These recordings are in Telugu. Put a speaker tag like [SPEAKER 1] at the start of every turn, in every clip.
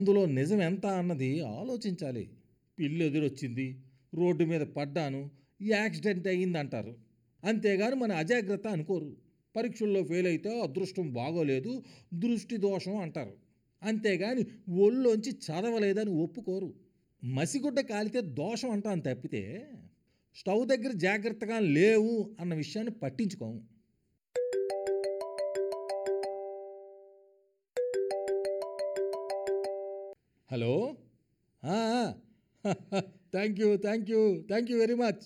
[SPEAKER 1] అందులో నిజం ఎంత అన్నది ఆలోచించాలి పిల్లి ఎదురొచ్చింది రోడ్డు మీద పడ్డాను యాక్సిడెంట్ అయ్యిందంటారు అంతేగాని మన అజాగ్రత్త అనుకోరు పరీక్షల్లో ఫెయిల్ అయితే అదృష్టం బాగోలేదు దృష్టి దోషం అంటారు అంతేగాని ఒళ్ళోంచి చదవలేదని ఒప్పుకోరు మసిగుడ్డ కాలితే దోషం అంటాను తప్పితే స్టవ్ దగ్గర జాగ్రత్తగా లేవు అన్న విషయాన్ని పట్టించుకోము hello thank you thank you thank you very much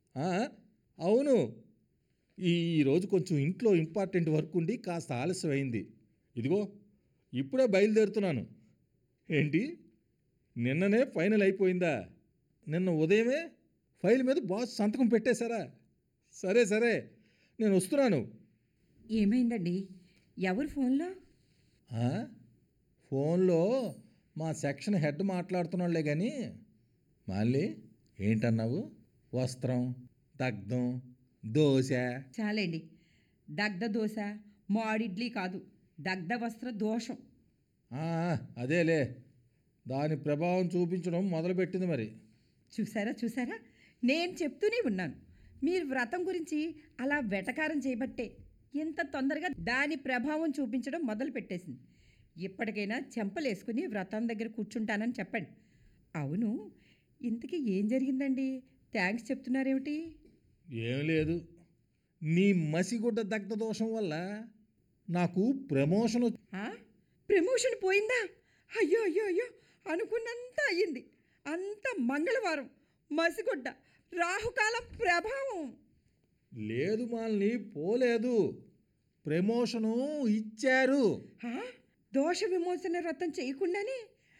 [SPEAKER 1] అవును ఈ రోజు కొంచెం ఇంట్లో ఇంపార్టెంట్ వర్క్ ఉండి కాస్త ఆలస్యం అయింది ఇదిగో ఇప్పుడే బయలుదేరుతున్నాను ఏంటి నిన్ననే ఫైనల్ అయిపోయిందా నిన్న ఉదయమే ఫైల్ మీద బాస్ సంతకం పెట్టేశారా సరే సరే నేను వస్తున్నాను
[SPEAKER 2] ఏమైందండి ఎవరు ఫోన్లో
[SPEAKER 1] ఆ? ఫోన్లో మా సెక్షన్ హెడ్ మాట్లాడుతున్నాళ్లే కానీ మళ్ళీ ఏంటన్నావు వస్త్రం దగ్ధం దోశ
[SPEAKER 2] చాలండి దగ్ధ దోశ మాడిడ్లీ కాదు దగ్ధ వస్త్ర దోషం
[SPEAKER 1] ఆ, అదేలే దాని ప్రభావం చూపించడం మొదలుపెట్టింది మరి
[SPEAKER 2] చూసారా చూసారా నేను చెప్తూనే ఉన్నాను మీరు వ్రతం గురించి అలా వెటకారం చేయబట్టే ఇంత తొందరగా దాని ప్రభావం చూపించడం మొదలు పెట్టేసింది ఇప్పటికైనా చెంపలేసుకుని వ్రతం దగ్గర కూర్చుంటానని చెప్పండి అవును ఇంతకీ ఏం జరిగిందండి థ్యాంక్స్ చెప్తున్నారేమిటి
[SPEAKER 1] ఏం లేదు నీ మసిగుడ్డ దగ్ధ దోషం వల్ల నాకు ప్రమోషన్ వచ్చి-
[SPEAKER 2] ఆ? ప్రమోషన్ పోయిందా అయ్యో అయ్యో అయ్యో అనుకున్నంత అయ్యింది అంత మంగళవారం మసిగొడ్డ రాహుకాలం ప్రభావం
[SPEAKER 1] లేదు మాల్ని పోలేదు ప్రమోషను ఇచ్చారు
[SPEAKER 2] ఆ? దోష విమోచన వ్రతం చేయకుండానే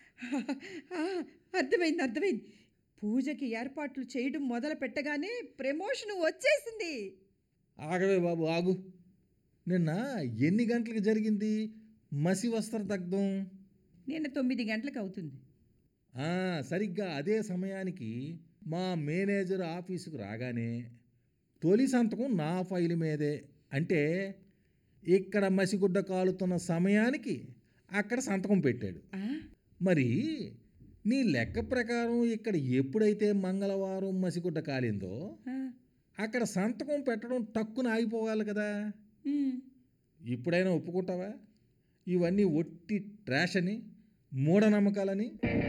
[SPEAKER 2] ఆ, అర్థమైంది అర్థమైంది పూజకి ఏర్పాట్లు చేయడం మొదలు పెట్టగానే ప్రమోషన్ వచ్చేసింది
[SPEAKER 1] ఆగవే బాబు ఆగు నిన్న ఎన్ని గంటలకు జరిగింది మసి వస్త్ర దగ్ధం
[SPEAKER 2] నిన్న తొమ్మిది గంటలకు అవుతుంది
[SPEAKER 1] ఆ, సరిగ్గా అదే సమయానికి మా మేనేజర్ ఆఫీసుకు రాగానే తొలి సంతకం నా ఫైల్ మీదే అంటే ఇక్కడ మసిగుడ్డ కాలుతున్న సమయానికి అక్కడ సంతకం పెట్టాడు
[SPEAKER 2] ఆ?
[SPEAKER 1] మరి నీ లెక్క ప్రకారం ఇక్కడ ఎప్పుడైతే మంగళవారం మసిగుడ్డ కాలిందో
[SPEAKER 2] ఆ,
[SPEAKER 1] అక్కడ సంతకం పెట్టడం టక్కున ఆగిపోవాలి కదా
[SPEAKER 2] ఉమ్.
[SPEAKER 1] ఇప్పుడైనా ఒప్పుకుంటావా ఇవన్నీ ఒట్టి ట్రాష్ అని మూఢనమ్మకాలని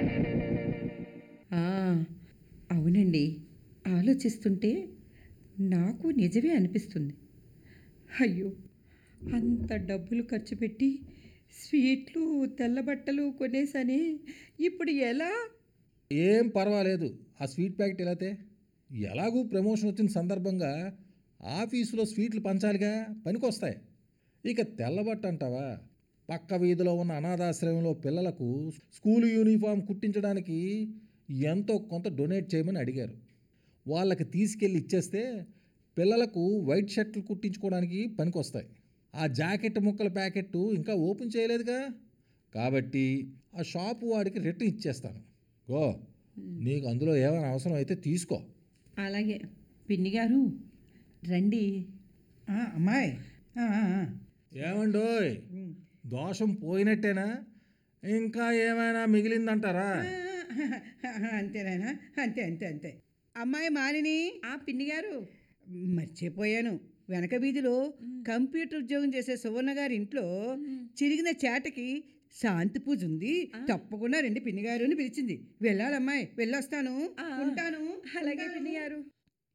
[SPEAKER 2] ఆ, అవునండి ఆలోచిస్తుంటే నాకు నిజమే అనిపిస్తుంది అయ్యో అంత డబ్బులు ఖర్చు పెట్టి స్వీట్లు తెల్ల బట్టలు కొనేసని ఇప్పుడు ఎలా
[SPEAKER 1] ఏం పర్వాలేదు ఆ స్వీట్ ప్యాకెట్ ఎలాతే ఎలాగూ ప్రమోషన్ వచ్చిన సందర్భంగా ఆఫీసులో స్వీట్లు పంచాలిగా పనికొస్తాయి ఇక తెల్లబట్ట అంటావా పక్క వీధిలో ఉన్న అనాథాశ్రయంలో పిల్లలకు స్కూల్ యూనిఫామ్ కుట్టించడానికి ఎంతో కొంత డొనేట్ చేయమని అడిగారు వాళ్ళకి తీసుకెళ్ళి ఇచ్చేస్తే పిల్లలకు వైట్ షర్ట్లు కుట్టించుకోవడానికి పనికొస్తాయి ఆ జాకెట్ ముక్కల ప్యాకెట్ ఇంకా ఓపెన్ చేయలేదుగా కాబట్టి ఆ షాపు వాడికి రిటర్న్ ఇచ్చేస్తాను గో నీకు అందులో ఏమైనా అవసరం అయితే తీసుకో
[SPEAKER 2] అలాగే పిన్ని గారు రండి
[SPEAKER 3] ఆ, అమ్మాయి ఆ, ఆ, ఆ.
[SPEAKER 1] ఏమండోయ్ దోషం పోయినట్టేనా ఇంకా ఏమైనా మిగిలిందంటారా
[SPEAKER 3] అంతేనాయనా అంతే అంతే అంతే అమ్మాయి మాలిని
[SPEAKER 2] ఆ పిన్ని గారు
[SPEAKER 3] మర్చిపోయాను వెనక వీధిలో కంప్యూటర్ ఉద్యోగం చేసే సువర్ణ గారి ఇంట్లో చిరిగిన చేటకి శాంతి పూజ ఉంది తప్పకుండా రండి పిన్ని గారు అని పిలిచింది వెళ్ళాలమ్మాయి వెళ్ళొస్తాను
[SPEAKER 2] ఆ,
[SPEAKER 3] ఉంటాను
[SPEAKER 2] అలాగే
[SPEAKER 3] ఉంటాను.
[SPEAKER 2] పిన్ని గారు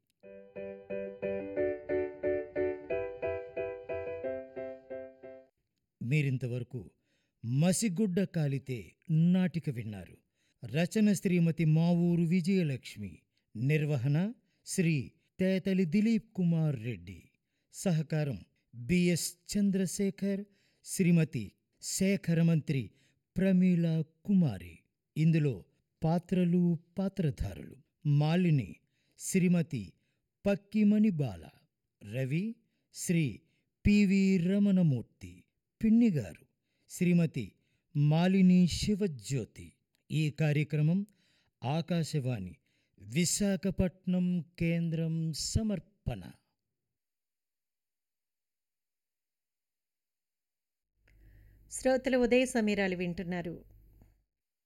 [SPEAKER 4] మీరింతవరకు మసిగుడ్డ కాలితే నాటిక విన్నారు రచన శ్రీమతి మావూరు విజయలక్ష్మి నిర్వహణ శ్రీ తేతలి దిలీప్ కుమార్ రెడ్డి సహకారం బిఎస్ చంద్రశేఖర్ శ్రీమతి శేఖరమంత్రి ప్రమీల కుమారి ఇందులో పాత్రలు పాత్రధారులు మాలిని శ్రీమతి పక్కిమణి బాల రవి శ్రీ పివి రమణమూర్తి పిన్నిగారు శ్రీమతి మాలిని శివజ్యోతి ఈ కార్యక్రమం ఆకాశవాణి విశాఖపట్నం కేంద్రం సమర్పణ
[SPEAKER 5] శ్రోతలు ఉదయ సమీరాలు వింటున్నారు